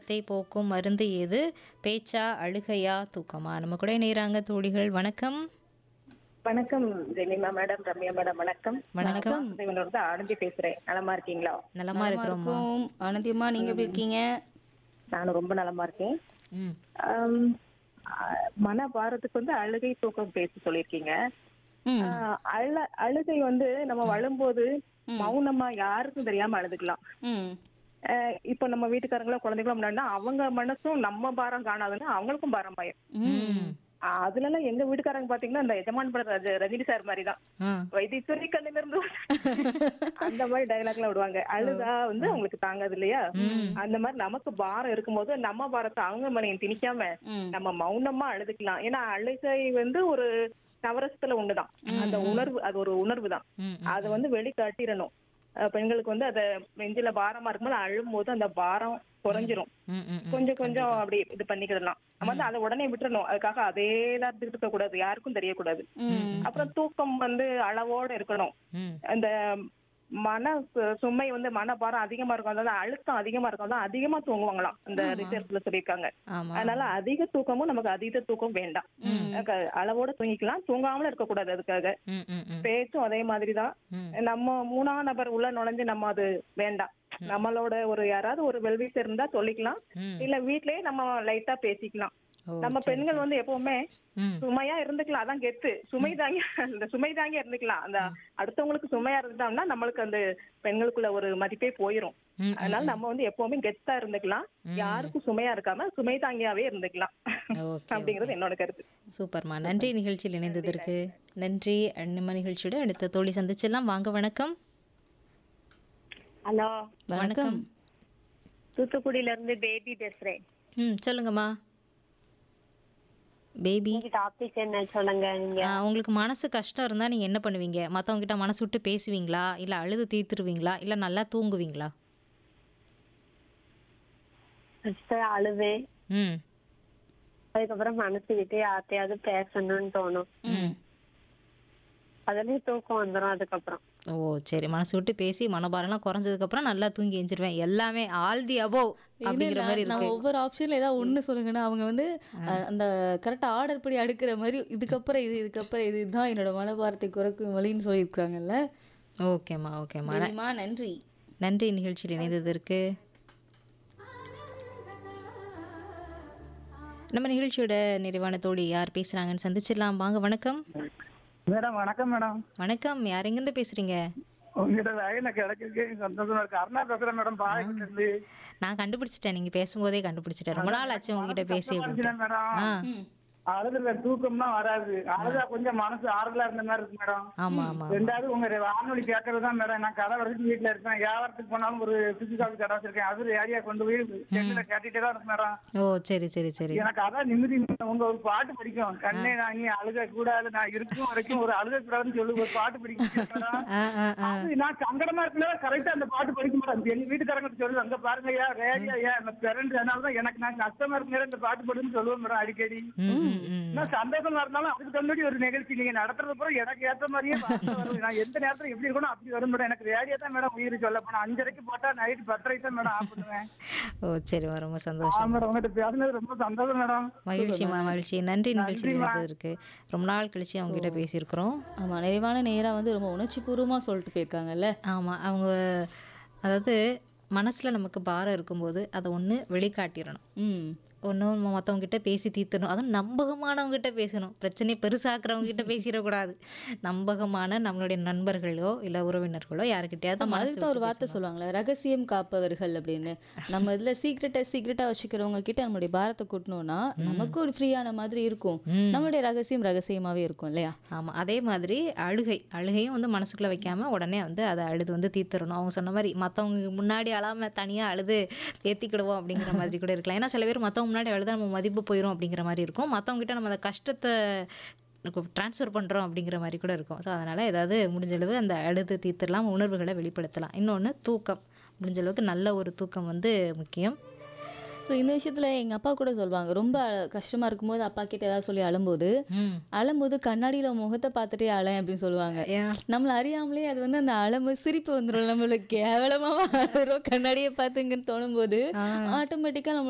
பாரத்தை போக்கும் மருந்து எது பேச்சா அழுகையா தூக்கமா நம்ம கூட இணையறாங்க தோழிகள் வணக்கம் வணக்கம் ஜெனிமா மேடம் ரம்யா மேடம் வணக்கம் வணக்கம் இவனோட ஆனந்தி பேசுறேன் நலமா இருக்கீங்களா நலமா இருக்கிறோமா இருக்கும் ஆனந்தியம்மா நீங்க எப்படி இருக்கீங்க நானும் ரொம்ப நலமா இருக்கேன் ம் ஆம், ஆ, மன பாரத்துக்கு வந்து அழுகை தூக்கம் பேச சொல்லியிருக்கீங்க ம். ஆ, அழ அழுகை வந்து நம்ம வழும்போது மௌனமா யாருக்கும் தெரியாம அழுதுக்கலாம் ம் ஆ, இப்போ நம்ம வீட்டுக்காரங்களோ குழந்தைங்களோ முன்னாடினா அவங்க மனசும் நம்ம பாரம் காணாதுன்னா அவங்களுக்கும் பாரம் பயம் ம் ஆ, அதுல எல்லாம் எங்க வீட்டுக்காரங்க பாத்தீங்கன்னா இந்த எஜமான் படம் ரஜ- ரஜினி சார் மாதிரி தான் ஆ வைத்தீஸ்வரி கண்ணிலிருந்து அந்த மாதிரி டயலாக் எல்லாம் விடுவாங்க அழுதா வந்து அவங்களுக்கு தாங்காது இல்லையா அந்த மாதிரி நமக்கு பாரம் இருக்கும்போது நம்ம பாரத்தை அவங்க மனையும் திணிக்காம ம். நம்ம மௌனமா அழுதுக்கலாம் ஏன்னா அழுகை வந்து ஒரு நவரசத்துல ஒண்ணுதான் அந்த உணர்வு அது ஒரு உணர்வு தான் ம் அதை வந்து வெளிக்காட்டிடணும் அஹ் பெண்களுக்கு வந்து அத நெஞ்சில பாரமா இருக்கும்போது அழும்போது அந்த பாரம் குறைஞ்சிரும் ம் ம் கொஞ்சம் கொஞ்சம் அப்படி இது பண்ணிக்கிடலாம் நம்ம வந்து அதை உடனே விட்டுறணும் அதுக்காக அதே தான் இருந்துகிட்டு இருக்க கூடாது யாருக்கும் தெரியக்கூடாது ம் அப்புறம் தூக்கம் வந்து அளவோட இருக்கணும் ம் அந்த மன சு- சுமை வந்து மனபாரம் அதிகமா இருக்கும் அதாவது அழுத்தம் அதிகமா இருக்கும் அதான் அதிகமா தூங்குவாங்களாம் அந்த ரிசர்ச்ல சொல்லியிருக்காங்க ஆமா அதனால அதிக தூக்கமும் நமக்கு அதீத தூக்கம் வேண்டாம் அக்க- அளவோட தூங்கிக்கலாம் தூங்காமல இருக்க கூடாது அதுக்காக ம் ம் ம் பேச்சும் அதே மாதிரிதான் ம். நம்ம மூணாம் நபர் உள்ள நுழைஞ்சு நம்ம அது வேண்டாம் நம்மளோட ஒரு யாராவது ஒரு வெல்விஸ் இருந்தா சொல்லிக்கலாம் ம். இல்ல வீட்லயே நம்ம லைட்டா பேசிக்கலாம் ஓ, நம்ம பெண்கள் வந்து எப்பவுமே ம் சுமையா இருந்துக்கலாம் அதான் கெத்து சுமை தாங்கி அந்த சுமை தாங்கி இருந்துக்கலாம் அந்த அடுத்தவங்களுக்கு சுமையா இருந்துட்டோம்னா நம்மளுக்கு அந்த பெண்களுக்குள்ள ஒரு மதிப்பே போயிரும் ம், அதனால நம்ம வந்து எப்பவுமே கெத்தா இருந்துக்கலாம் யாருக்கும் சுமையா இருக்காம சுமை தாங்கியாவே இருந்துக்கலாம் ஓகே அப்படிங்கிறது என்னோட கருத்து சூப்பர்மா நன்றி நிகழ்ச்சியில் இணைந்ததற்கு நன்றி நம்ம நிகழ்ச்சியோட அடுத்த தோழி சந்திச்செல்லாம் வாங்க வணக்கம் ஹலோ வணக்கம் தூத்துக்குடியில இருந்து பேபி பேசுறேன் ம் சொல்லுங்கம்மா பேபி டாபிக் என்ன சொல்லுங்க நீங்க உங்களுக்கு மனசு கஷ்டம் இருந்தால் நீங்கள் என்ன பண்ணுவீங்க மற்றவங்க கிட்ட மனசு விட்டு பேசுவீங்களா இல்லை அழுது தீர்த்துருவீங்களா இல்லை நல்லா தூங்குவீங்களா ஃபர்ஸ்ட் அழுவேன் ம் அதுக்கப்புறம் மனசு விட்டு யார்ட்டையாவது பேசணும்னு தோணும் ம் அதுலயே தூக்கம் வந்துரும் அதுக்கப்புறம் ஓ சரி மனசு விட்டு பேசி மனபாரம்லாம் குறைஞ்சதுக்கப்புறம் நல்லா தூங்கி எஞ்சிருவேன் எல்லாமே ஆல் தி அபோவ் அப்படிங்கிற இல்ல, மாதிரி நான் இருக்கு ஒவ்வொரு ஆப்ஷன்ல ஏதாவது ஒண்ணு சொல்லுங்கன்னா அவங்க வந்து அஹ், அந்த கரெக்டா ஆர்டர் படி அடுக்கிற மாதிரி இதுக்கப்புறம் இது இதுக்கப்புறம் இது இதுதான் என்னோட மனபாரத்தை குறைக்கும் வழின்னு சொல்லியிருக்காங்கல்ல ஓகேம்மா ஓகேம்மா தெரியுமா நன்றி நன்றி நிகழ்ச்சியில் இணைந்ததற்கு நம்ம நிகழ்ச்சியோட நிறைவான தோழி யார் பேசுறாங்கன்னு சந்திச்சிடலாம் வாங்க வணக்கம் மேடம் வணக்கம் மேடம் வணக்கம் யார் எங்கேருந்து பேசுறீங்க உங்ககிட்ட வேலை கிடைக்கிறதுக்கு சந்தோஷமா இருக்கு அருணா பேசுறேன் மேடம் பாளையத்துல இருந்து நான் கண்டுபிடிச்சிட்டேன் நீங்க பேசும்போதே கண்டுபிடிச்சிட்டேன் ரொம்ப நாள் ஆச்சு உங்ககிட்ட பேசி அப்படின்ட்டு. மேடம் ஆ அழுதுல தூக்கம்லாம் வராது அழுதா கொஞ்சம் மனசு ஆறுதலா இருந்த மாதிரி இருக்கு மேடம் ஆமா ஆமா ரெண்டாவது உங்க வானொலி கேட்கறது தான் மேடம் நான் கடை வரைக்கும் வீட்டுல இருப்பேன் வியாபாரத்துக்கு போனாலும் ஒரு பிசிக்கல் கடை வச்சிருக்கேன் அது ஏரியா கொண்டு போய் சென்னில கேட்டுட்டே தான் இருக்கு மேடம் ஓ சரி சரி சரி எனக்கு அதான் நிம்மதி உங்க ஒரு பாட்டு பிடிக்கும் கண்ணே நான் நீ அழுக கூடாது நான் இருக்கும் வரைக்கும் ஒரு அழுக கூடாதுன்னு சொல்லி ஒரு பாட்டு பிடிக்கும் மேடம் ஆ ஆ ஆ அது நான் சங்கடமா இருக்குல்ல கரெக்டா அந்த பாட்டு படிக்க மாட்டேன் எங்க வீட்டுக்காரங்க சொல்லு அங்க பாருங்க ஐயா ரேடியோ ஐயா அந்த கரண்ட் அதனாலதான் எனக்கு நான் கஷ்டமா இருக்குங்க இந்த பாட்டு போடுன்னு சொல்லுவேன் மேடம் அடிக்கடி ம், ம், ம். நான் சந்தோஷமா இருந்தாலும் அதுக்கு தகுந்தபடி ஒரு நிகழ்ச்சி நீங்க நடத்துறது அப்புறம் எனக்கு ஏத்த மாதிரியே பாட்டு வரும் நான் எந்த நேரத்துல எப்படி இருக்கணும் அப்படி வரும் மேடம் எனக்கு ரேடியோ தான் மேடம் உயிர் சொல்ல போனா அஞ்சரைக்கு போட்டா நைட் பத்தரைக்கு தான் மேடம் ஆஃப் பண்ணுவேன் ஓ சரிம்மா ரொம்ப ஆ சந்தோஷம் மேடம் உங்ககிட்ட பேசுனது ரொம்ப சந்தோஷம் மேடம் மகிழ்ச்சிமா மகிழ்ச்சி நன்றி நிகழ்ச்சியில் இருந்ததற்கு ரொம்ப நாள் கழிச்சு அவங்க கிட்ட பேசியிருக்கிறோம் ஆமா நிறைவான நேரா வந்து ரொம்ப உணர்ச்சி பூர்வமா சொல்லிட்டு போயிருக்காங்கல்ல ஆமா அவங்க அதாவது மனசுல நமக்கு பாரம் இருக்கும்போது அதை ஒண்ணு வெளிக்காட்டிடணும் ம் ஒன்று மற்றவங்க கிட்ட பேசி தீர்த்தணும் அதுவும் நம்பகமானவங்க கிட்ட பேசணும் பிரச்சனையை பெருசாக்குறவங்க கிட்ட பேசிடக்கூடாது நம்பகமான நம்மளுடைய நண்பர்களோ இல்லை உறவினர்களோ யாருக்கிட்டையாவது ஆமா மனசு அதுக்கு தான் ஒரு விட்டு வார்த்தை சொல்லுவாங்களே ரகசியம் காப்பவர்கள் அப்படின்னு நம்ம இதுல சீக்கிரட்டா சீக்கிரட்டா வச்சுக்கிறவங்க கிட்ட நம்மளுடைய பாரத்தை கூட்டணும்னா நமக்கு ஒரு ஃப்ரீயான மாதிரி இருக்கும் நம்மளுடைய ரகசியம் ரகசியமாவே இருக்கும் இல்லையா ஆமாம் அதே மாதிரி அழுகை அழுகையும் வந்து மனசுக்குள்ளே வைக்காம உடனே வந்து அதை அழுது வந்து தீர்த்துறணும் அவங்க சொன்ன மாதிரி மற்றவங்க முன்னாடி அழாம தனியாக அழுது ஏற்றிக்கிடுவோம் அப்படிங்கிற மாதிரி கூட இருக்கலாம் ஏன்னா சில பேர் மற்றவங்க முன்னாடி அழுதா நம்ம மதிப்பு போயிடும் அப்படிங்கிற மாதிரி இருக்கும் மற்றவங்க கிட்ட நம்ம அந்த கஷ்டத்தை ட்ரான்ஸ்ஃபர் பண்ணுறோம் அப்படிங்கிற மாதிரி கூட இருக்கும் ஸோ அதனால் ஏதாவது முடிஞ்ச அளவு அந்த அழுது தீர்த்துடலாம் உணர்வுகளை வெளிப்படுத்தலாம் இன்னொன்று தூக்கம் முடிஞ்ச அளவுக்கு நல்ல ஒரு தூக்கம் வந்து முக்கியம் ஸோ இந்த விஷயத்துல எங்க அப்பா கூட சொல்லுவாங்க ரொம்ப கஷ்டமா இருக்கும்போது அப்பா கிட்ட ஏதாவது சொல்லி அழும்போது ம் அழும்போது கண்ணாடியில முகத்தை பார்த்துட்டே அழேன் அப்படின்னு சொல்லுவாங்க ஏன் நம்மள அறியாமலே அது வந்து அந்த அலம்பு சிரிப்பு வந்துடும் நம்மளுக்கு கேவலமா அழுறோம் கண்ணாடியை பார்த்துங்கன்னு தோணும்போது ஆட்டோமேட்டிக்கா நம்ம